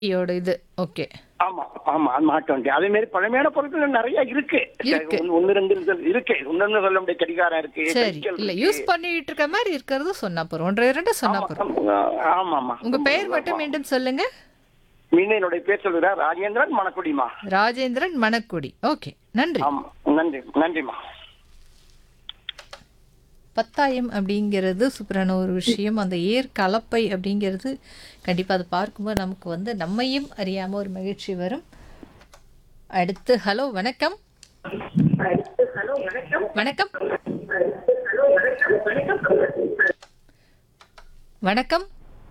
யோட இது ஓகே ஆமா ஆமா அது மாட்டு வண்டி அதே மாதிரி பழமையான பொருட்கள் நிறைய இருக்கு இருக்கு. ஒன்னு- ஒன்னு ரெண்டு இருக்கு. இருக்கு ஒன்னு சொல்ல முடிய கடிகாரம் இருக்கு சரி சைக்கிள் இல்ல இருக்கு. யூஸ் பண்ணிட்டு இருக்க மாதிரி இருக்கிறது சொன்னா போறோம் ஒன்றரை இரண்டு சொன்னா ஆமா, போறோம் ஆமா, ஆமா ஆமா உங்க பெயர் மட்டும் மீண்டும் சொல்லுங்க மீண்டும் என்னுடைய பேர் சொல்லுறா ராஜேந்திரன் மணக்குடிமா ராஜேந்திரன் மணக்குடி ஓகே நன்றி ஆமா நன்றி நன்றிமா பத்தாயம் அப்படிங்கிறது சூப்பரான ஒரு விஷயம் அந்த ஏர் கலப்பை அப்படிங்கிறது கண்டிப்பாக அதை பார்க்கும்போது நமக்கு வந்து நம்மையும் அறியாமல் ஒரு மகிழ்ச்சி வரும் அடுத்து ஹலோ வணக்கம் வணக்கம் வணக்கம்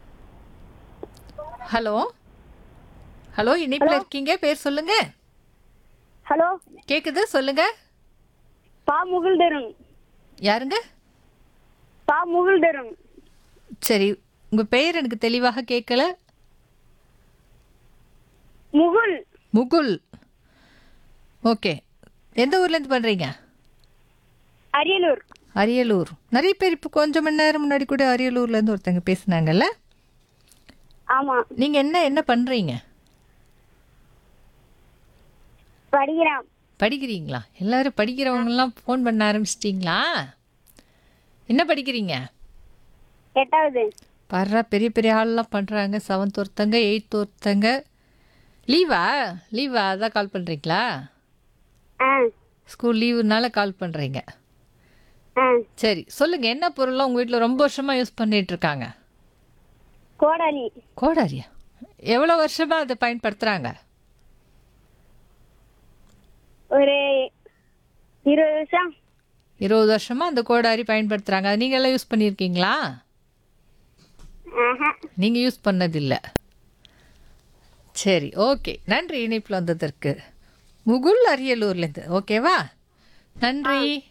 ஹலோ ஹலோ இணைப்பில் இருக்கீங்க பேர் சொல்லுங்க ஹலோ கேக்குது சொல்லுங்க பா முகுல்தரும் யாருங்க பா முகுல்தரும் சரி உங்க பெயர் எனக்கு தெளிவாக கேட்கல முகுல் முகுல் ஓகே எந்த ஊர்லேருந்து பண்ணுறீங்க அரியலூர் அரியலூர் நிறைய பேர் இப்போ கொஞ்சம் மணி நேரம் முன்னாடி கூட அரியலூர்லேருந்து ஒருத்தங்க பேசுனாங்கல்ல ஆமா நீங்கள் என்ன என்ன பண்ணுறீங்க படிக்கிறான் படிக்கிறீங்களா எல்லாரும் படிக்கிறவங்கலாம் ஃபோன் பண்ண ஆரம்பிச்சிட்டிங்களா என்ன படிக்கிறீங்க எட்டாவது பாடுறா பெரிய பெரிய ஆள்லாம் பண்ணுறாங்க செவன்த் ஒருத்தங்க எயித் ஒருத்தங்க லீவா லீவா அதான் கால் பண்ணுறீங்களா ஆ ஸ்கூல் லீவுனால கால் பண்ணுறீங்க ஆ சரி சொல்லுங்க என்ன பொருள்லாம் உங்க வீட்டில் ரொம்ப வருஷமா யூஸ் பண்ணிட்டு இருக்காங்க கோடாலி கோடாரியா எவ்வளோ வருஷமா அதை பயன்படுத்துறாங்க ஒரு இருபது வருஷம் இருபது வருஷமா அந்த கோடாரி பயன்படுத்துறாங்க அதை நீங்க எல்லாம் யூஸ் பண்ணியிருக்கீங்களா ஆஹா நீங்க யூஸ் பண்ணதில்ல சரி ஓகே நன்றி இணைப்பில் வந்ததற்கு முகுல் அரியலூர்லேருந்து ஓகேவா நன்றி